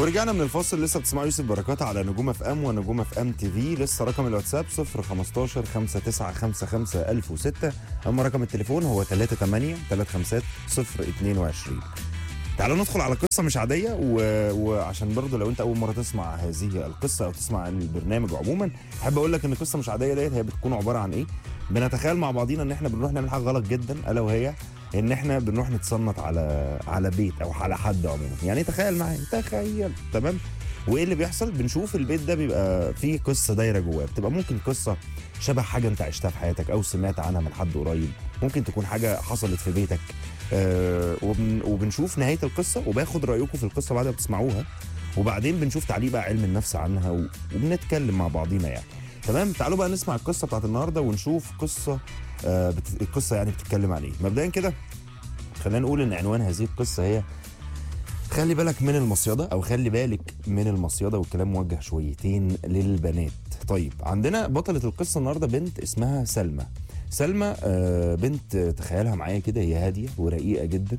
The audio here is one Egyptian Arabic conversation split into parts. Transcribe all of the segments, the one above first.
ورجعنا من الفاصل لسه بتسمعوا يوسف بركات على نجوم اف ام ونجوم اف ام تي في لسه رقم الواتساب 015 5955 1006 اما رقم التليفون هو 38 35 022 تعالوا ندخل على قصه مش عاديه و... وعشان برضه لو انت اول مره تسمع هذه القصه او تسمع البرنامج عموما احب اقول لك ان القصه مش عاديه ديت هي بتكون عباره عن ايه بنتخيل مع بعضينا ان احنا بنروح نعمل حاجه غلط جدا الا وهي ان احنا بنروح نتصنت على على بيت او على حد عموما يعني تخيل معايا تخيل تمام وايه اللي بيحصل بنشوف البيت ده بيبقى فيه قصه دايره جواه بتبقى ممكن قصه شبه حاجه انت عشتها في حياتك او سمعت عنها من حد قريب ممكن تكون حاجه حصلت في بيتك آه وبن وبنشوف نهايه القصه وباخد رايكم في القصه بعد ما بتسمعوها وبعدين بنشوف تعليق بقى علم النفس عنها و- وبنتكلم مع بعضينا يعني تمام تعالوا بقى نسمع القصه بتاعت النهارده ونشوف قصه آه بت... القصه يعني بتتكلم عن ايه مبدئيا كده خلينا نقول ان عنوان هذه القصه هي خلي بالك من المصيدة أو خلي بالك من المصيدة والكلام موجه شويتين للبنات طيب عندنا بطلة القصة النهاردة بنت اسمها سلمى سلمى آه، بنت تخيلها معايا كده هي هادية ورقيقة جدا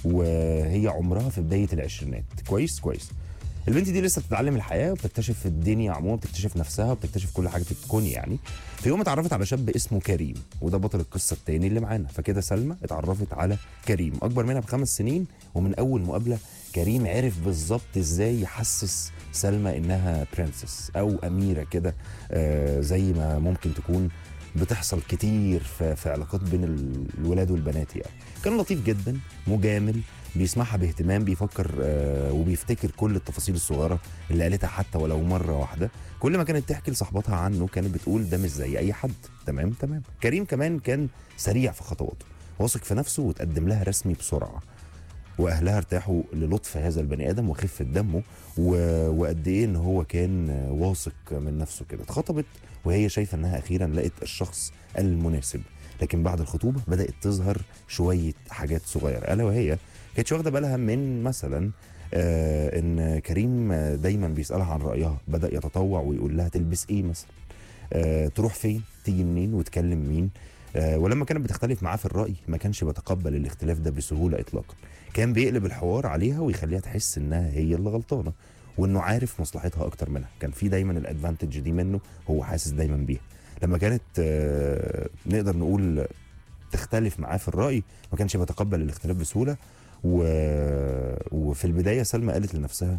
وهي عمرها في بداية العشرينات كويس كويس البنت دي لسه بتتعلم الحياه وبتكتشف الدنيا عموما بتكتشف نفسها وبتكتشف كل حاجه في الكون يعني في يوم اتعرفت على شاب اسمه كريم وده بطل القصه التاني اللي معانا فكده سلمى اتعرفت على كريم اكبر منها بخمس سنين ومن اول مقابله كريم عرف بالظبط ازاي يحسس سلمى انها برنسس او اميره كده آه زي ما ممكن تكون بتحصل كتير في, في علاقات بين ال- الولاد والبنات يعني كان لطيف جدا مجامل بيسمعها باهتمام بيفكر آه وبيفتكر كل التفاصيل الصغيره اللي قالتها حتى ولو مره واحده كل ما كانت تحكي لصاحباتها عنه كانت بتقول ده مش زي اي حد تمام تمام كريم كمان كان سريع في خطواته واثق في نفسه وتقدم لها رسمي بسرعه واهلها ارتاحوا للطف هذا البني ادم وخفه دمه و... وقد ايه ان هو كان واثق من نفسه كده اتخطبت وهي شايفه انها اخيرا لقت الشخص المناسب لكن بعد الخطوبه بدات تظهر شويه حاجات صغيره الا وهي كانتش واخده بالها من مثلا آه ان كريم آه، دايما بيسالها عن رايها بدا يتطوع ويقول لها تلبس ايه مثلا آه تروح فين تيجي منين وتكلم مين آه ولما كانت بتختلف معاه في الراي ما كانش بيتقبل الاختلاف ده بسهوله اطلاقا كان بيقلب الحوار عليها ويخليها تحس انها هي اللي غلطانه وانه عارف مصلحتها اكتر منها كان في دايما الادفانتج دي منه هو حاسس دايما بيها لما كانت آه نقدر نقول تختلف معاه في الراي ما كانش بيتقبل الاختلاف بسهوله و... وفي البدايه سلمى قالت لنفسها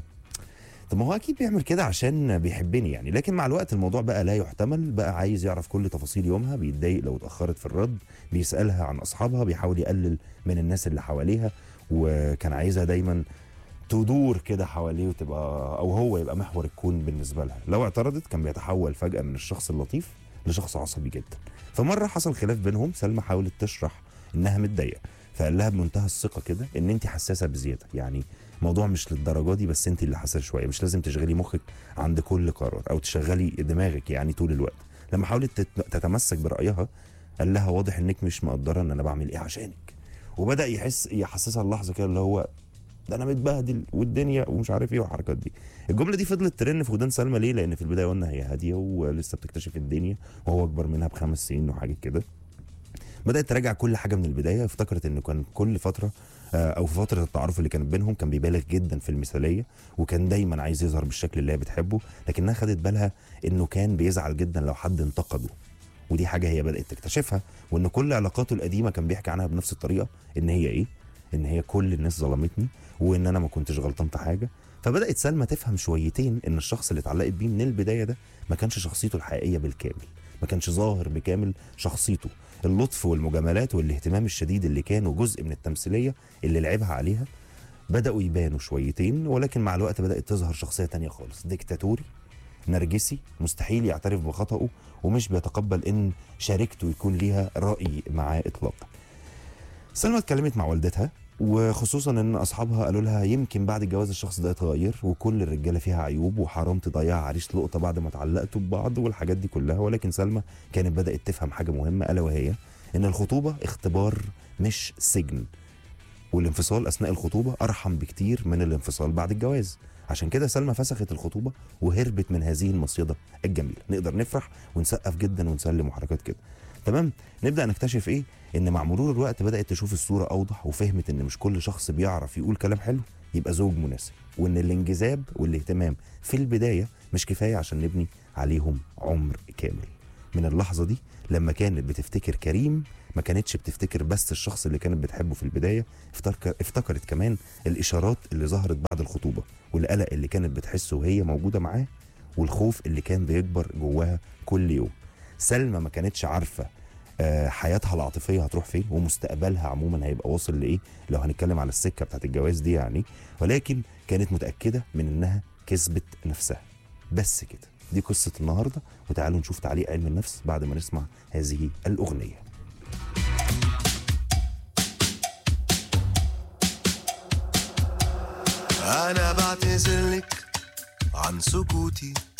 طب ما هو اكيد بيعمل كده عشان بيحبني يعني لكن مع الوقت الموضوع بقى لا يحتمل بقى عايز يعرف كل تفاصيل يومها بيتضايق لو اتاخرت في الرد بيسالها عن اصحابها بيحاول يقلل من الناس اللي حواليها وكان عايزها دايما تدور كده حواليه وتبقى او هو يبقى محور الكون بالنسبه لها لو اعترضت كان بيتحول فجاه من الشخص اللطيف لشخص عصبي جدا فمره حصل خلاف بينهم سلمى حاولت تشرح انها متضايقه فقال لها بمنتهى الثقه كده ان انت حساسه بزياده يعني موضوع مش للدرجه دي بس انت اللي حساسه شويه مش لازم تشغلي مخك عند كل قرار او تشغلي دماغك يعني طول الوقت لما حاولت تت- تتمسك برايها قال لها واضح انك مش مقدره ان انا بعمل ايه عشانك وبدا يحس يحسسها اللحظه كده اللي هو ده انا متبهدل والدنيا ومش عارف ايه والحركات دي الجمله دي فضلت ترن في ودان سلمى ليه لان في البدايه قلنا هي هاديه ولسه بتكتشف الدنيا وهو اكبر منها بخمس سنين وحاجه كده بدات تراجع كل حاجه من البدايه افتكرت ان كان كل فتره آه، او في فتره التعارف اللي كانت بينهم كان بيبالغ جدا في المثاليه وكان دايما عايز يظهر بالشكل اللي هي بتحبه لكنها خدت بالها انه كان بيزعل جدا لو حد انتقده ودي حاجه هي بدات تكتشفها وان كل علاقاته القديمه كان بيحكي عنها بنفس الطريقه ان هي ايه ان هي كل الناس ظلمتني وان انا ما كنتش غلطان في حاجه فبدات سلمى تفهم شويتين ان الشخص اللي اتعلقت بيه من البدايه ده ما كانش شخصيته الحقيقيه بالكامل ما كانش ظاهر بكامل شخصيته اللطف والمجاملات والاهتمام الشديد اللي كانوا جزء من التمثيليه اللي لعبها عليها بداوا يبانوا شويتين ولكن مع الوقت بدات تظهر شخصيه تانية خالص ديكتاتوري نرجسي مستحيل يعترف بخطأه ومش بيتقبل ان شريكته يكون ليها رأي معاه اطلاقا سلمى اتكلمت مع والدتها وخصوصا ان اصحابها قالوا لها يمكن بعد الجواز الشخص ده يتغير وكل الرجاله فيها عيوب وحرام تضيع عريس لقطه بعد ما اتعلقتوا ببعض والحاجات دي كلها ولكن سلمى كانت بدات تفهم حاجه مهمه الا وهي ان الخطوبه اختبار مش سجن والانفصال اثناء الخطوبه ارحم بكتير من الانفصال بعد الجواز عشان كده سلمى فسخت الخطوبه وهربت من هذه المصيده الجميله نقدر نفرح ونسقف جدا ونسلم وحركات كده تمام نبدا نكتشف ايه ان مع مرور الوقت بدات تشوف الصوره اوضح وفهمت ان مش كل شخص بيعرف يقول كلام حلو يبقى زوج مناسب وان الانجذاب والاهتمام في البدايه مش كفايه عشان نبني عليهم عمر كامل من اللحظه دي لما كانت بتفتكر كريم ما كانتش بتفتكر بس الشخص اللي كانت بتحبه في البدايه افتكر افتكرت كمان الاشارات اللي ظهرت بعد الخطوبه والقلق اللي كانت بتحسه وهي موجوده معاه والخوف اللي كان بيكبر جواها كل يوم سلمى ما كانتش عارفه آه، حياتها العاطفيه هتروح فين ومستقبلها عموما هيبقى واصل لايه لو هنتكلم على السكه بتاعت الجواز دي يعني ولكن كانت متاكده من انها كسبت نفسها بس كده دي قصه النهارده وتعالوا نشوف تعليق علم النفس بعد ما نسمع هذه الاغنيه أنا بعتذرلك عن سكوتي